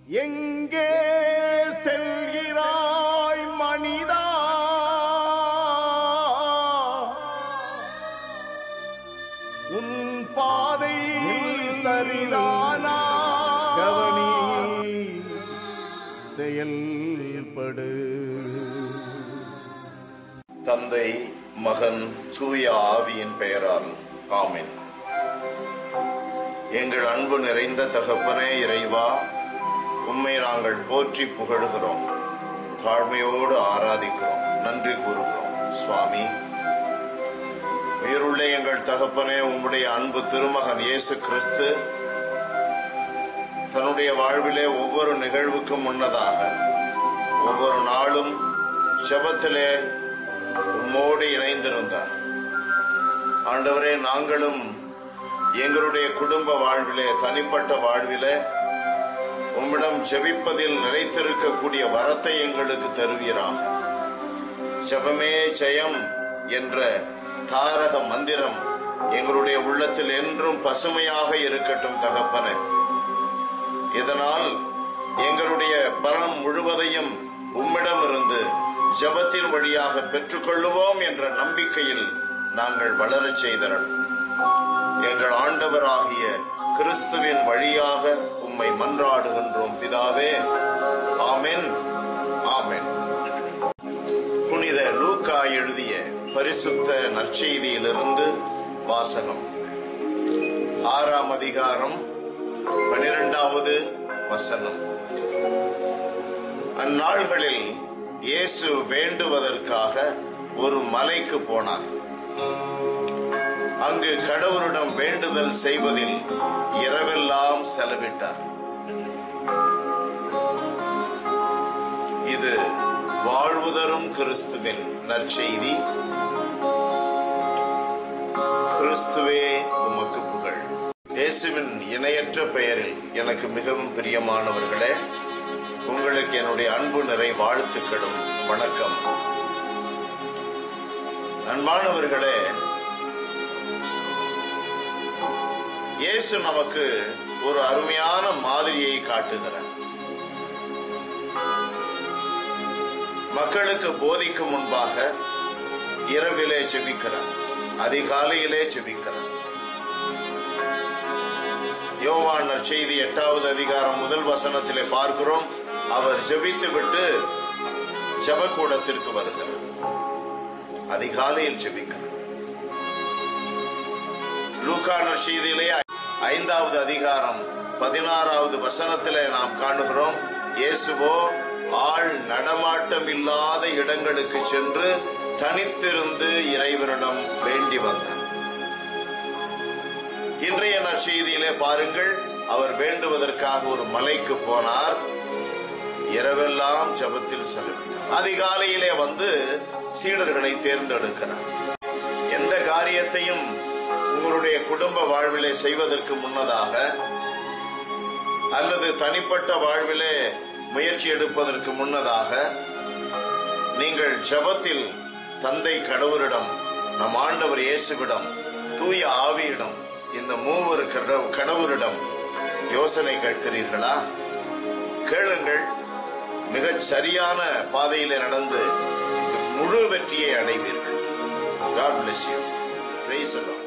எங்கே செல்கிறாய் மனிதா உன் பாதை சரிதானா கவனி செயல்படு தந்தை மகன் தூய ஆவியின் பெயரால் ஆமென் எங்கள் அன்பு நிறைந்த தகப்பனே இறைவா உம்மை நாங்கள் போற்றி புகழுகிறோம் தாழ்மையோடு ஆராதிக்கிறோம் நன்றி கூறுகிறோம் சுவாமி உயிருள்ள எங்கள் தகப்பனே உம்முடைய அன்பு திருமகன் இயேசு கிறிஸ்து தன்னுடைய வாழ்விலே ஒவ்வொரு நிகழ்வுக்கும் முன்னதாக ஒவ்வொரு நாளும் ஜெபத்திலே உம்மோடு இணைந்திருந்தார் ஆண்டவரே நாங்களும் எங்களுடைய குடும்ப வாழ்விலே தனிப்பட்ட வாழ்விலே உம்மிடம் ஜெபிப்பதில் நிலைத்திருக்கக்கூடிய வரத்தை எங்களுக்கு தருவீராக ஜெபமே ஜெயம் என்ற தாரக மந்திரம் எங்களுடைய உள்ளத்தில் என்றும் பசுமையாக இருக்கட்டும் தகப்பனே இதனால் எங்களுடைய பலம் முழுவதையும் உம்மிடமிருந்து ஜெபத்தின் வழியாக பெற்றுக்கொள்ளுவோம் என்ற நம்பிக்கையில் நாங்கள் வளரச் செய்தரணும் எங்கள் ஆண்டவராகிய கிறிஸ்துவின் வழியாக உம்மை மன்றாடுகின்றோம் பிதாவே ஆமென் ஆமென் புனித லூக்கா எழுதிய பரிசுத்த நற்செய்தியிலிருந்து வாசகம் ஆறாம் அதிகாரம் பனிரெண்டாவது வசனம் அந்நாள்களில் இயேசு வேண்டுவதற்காக ஒரு மலைக்கு போனார் அங்கு கடவுளிடம் வேண்டுதல் செய்வதில் இரவெல்லாம் செலவிட்டார் இது வாழ்வுதரும் கிறிஸ்துவின் நற்செய்தி கிறிஸ்துவே உமக்கு புகழ் இயேசுவின் இணையற்ற பெயரில் எனக்கு மிகவும் பிரியமானவர்களே உங்களுக்கு என்னுடைய அன்பு நிறை வாழ்த்துக்களும் வணக்கம் அன்பானவர்களே இயேசு நமக்கு ஒரு அருமையான மாதிரியை காட்டுகிறார் மக்களுக்கு போதிக்கும் முன்பாக இரவிலே ஜெபிக்கிறார் அதிகாலையிலே ஜெபிக்கிறார் யோவான் செய்தி எட்டாவது அதிகாரம் முதல் வசனத்திலே பார்க்கிறோம் அவர் ஜெபித்து விட்டு ஜபக்கூடத்திற்கு வருகிறார் அதிகாலையில் ஜெபிக்கிறார் லூக்கான செய்தியிலே ஐந்தாவது அதிகாரம் பதினாறாவது வசனத்திலே நாம் காணுகிறோம் இயேசுவோ ஆள் நடமாட்டம் இல்லாத இடங்களுக்கு சென்று தனித்திருந்து இறைவனிடம் வேண்டி வந்தார் இன்றைய நற்செய்தியிலே பாருங்கள் அவர் வேண்டுவதற்காக ஒரு மலைக்கு போனார் இரவெல்லாம் ஜபத்தில் செலவிட்டார் அதிகாலையிலே வந்து சீடர்களை தேர்ந்தெடுக்கிறார் எந்த காரியத்தையும் உங்களுடைய குடும்ப வாழ்விலே செய்வதற்கு முன்னதாக அல்லது தனிப்பட்ட வாழ்விலே முயற்சி எடுப்பதற்கு முன்னதாக நீங்கள் ஜபத்தில் தந்தை கடவுளிடம் நம் ஆண்டவர் இயேசுவிடம் தூய ஆவியிடம் இந்த மூவர் கடவு- கடவுளிடம் யோசனை கேட்கிறீர்களா கேளுங்கள் மிகச் சரியான பாதையிலே நடந்து முழு வெற்றியை அடைவீர்கள் God bless you. Praise the Lord.